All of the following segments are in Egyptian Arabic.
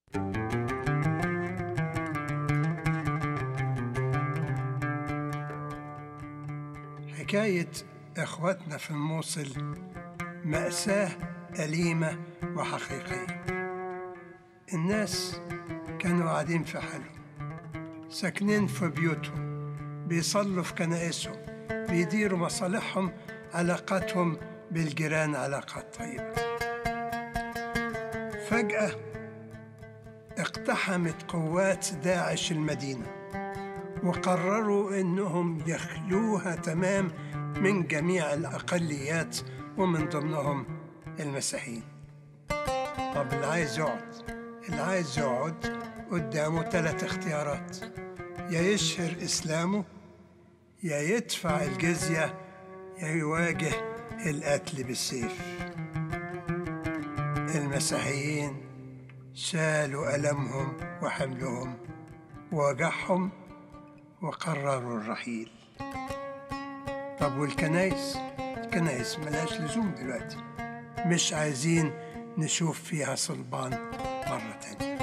حكاية إخواتنا في الموصل مأساة أليمة وحقيقية الناس كانوا قاعدين في حالهم ساكنين في بيوتهم بيصلوا في كنائسهم بيديروا مصالحهم علاقاتهم بالجيران علاقات طيبة فجأة اقتحمت قوات داعش المدينة وقرروا انهم يخلوها تمام من جميع الاقليات ومن ضمنهم المسيحيين طب اللي عايز يقعد اللي عايز يقعد قدامه ثلاث اختيارات يا يشهر اسلامه يا يدفع الجزيه يا يواجه القتل بالسيف المسيحيين شالوا ألمهم وحملهم ووجعهم وقرروا الرحيل طب والكنايس الكنايس ملهاش لزوم دلوقتي مش عايزين نشوف فيها صلبان مرة تانية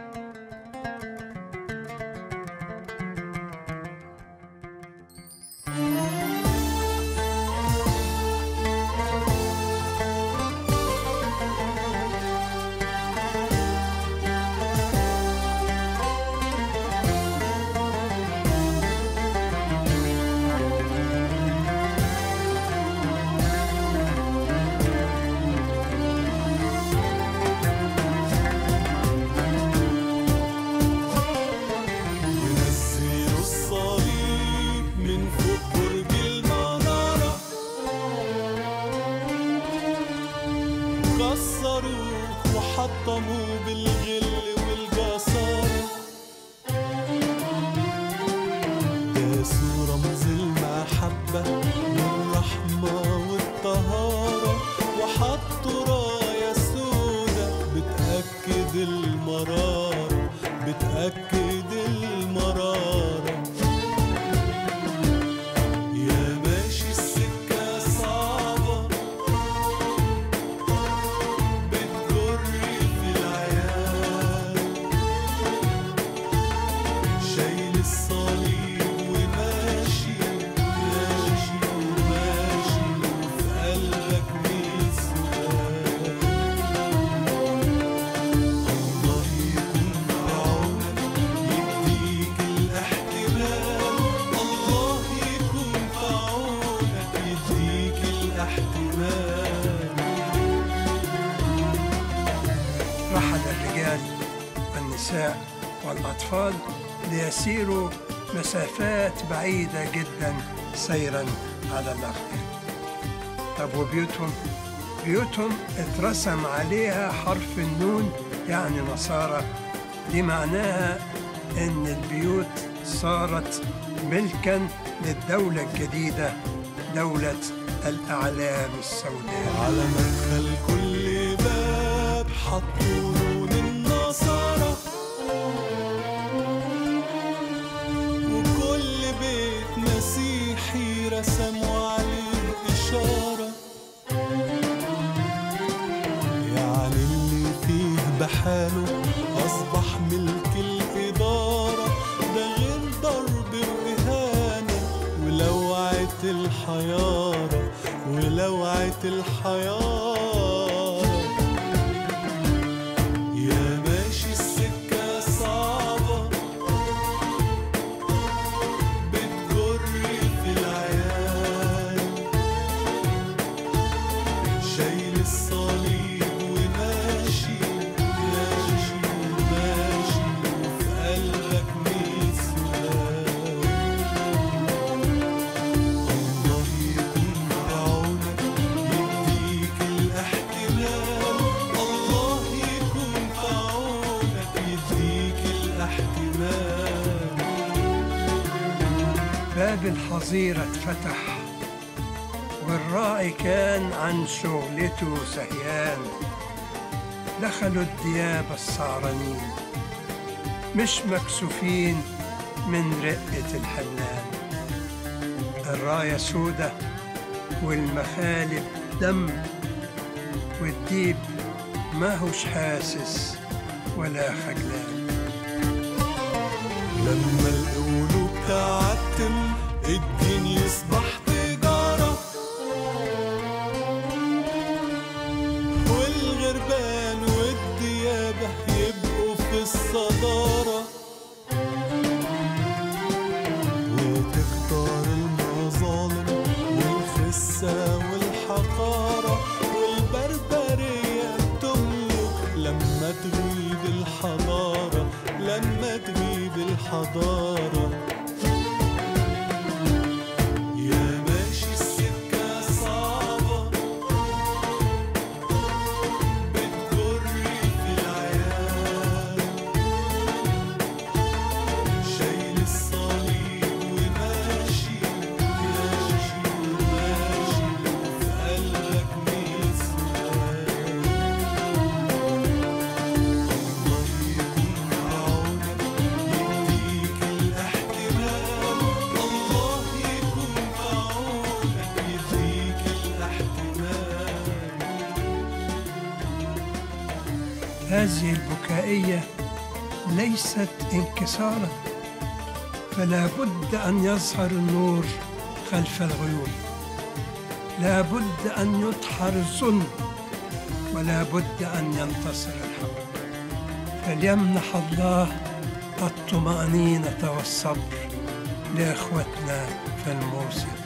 ونزلوا الصليب من فوق برج المنارة كسروه وحطموه بالغل والجسارة داسوا رمز المحبة والرحمة والطهارة وحطوا راية سودا بتأكد المرارة بتأكد المرارة يا ماشي السكة صعبة بتجر في العيال شايل الصليب وماشي ماشي وماشي وفي قلبك ميت سؤال الله يكون في عونك يديك الاحتمال الله يكون في عونك يديك الاحتمال رحل الرجال والنساء والأطفال ليسيروا مسافات بعيدة جدا سيرا على الأقدام طب وبيوتهم بيوتهم اترسم عليها حرف النون يعني نصارى دي معناها ان البيوت صارت ملكا للدولة الجديدة دولة الأعلام السوداء على مدخل كل باب حطوا لون النصارى وكل بيت مسيحي رسموا عليه إشارة يعني اللي فيه بحاله أصبح ملك الإدارة ده غير ضرب وإهانة ولوعة الحيارة ولوعة الحيارة يا ماشي السكة صعبة بتجر في العيال شايل الصليب وماشي ماشي وماشي وفي قلبك ميت سؤال الله يكون في عونك يديك الاحتمال الله يكون في عونك يديك الاحتمال باب الحظيرة اتفتح والراعي كان عن شغلته سهيان دخلوا الدياب السعرانين مش مكسوفين من رقة الحنان الراية سودة والمخالب دم والديب ماهوش حاسس ولا خجلان لما القلوب تعتم الدين يصبح تجارة والغربان والديابة يبقوا في الصدارة وتكتر المظالم والخسة والحقارة والبربرية تملك لما تغيب الحضارة لما تغيب الحضارة يا ماشي السكة صعبة بتجري في العيال شايل الصليب وماشي ماشي وماشي وفي قلبك مية سؤال الله يكون في عونك يديك الاحتمال الله يكون في عونك يديك الاحتمال هذه البكائية ليست انكسارا فلا بد أن يظهر النور خلف الغيوم لا بد أن يدحر الظلم ولا بد أن ينتصر الحق فليمنح الله الطمأنينة والصبر لإخوتنا في الموصل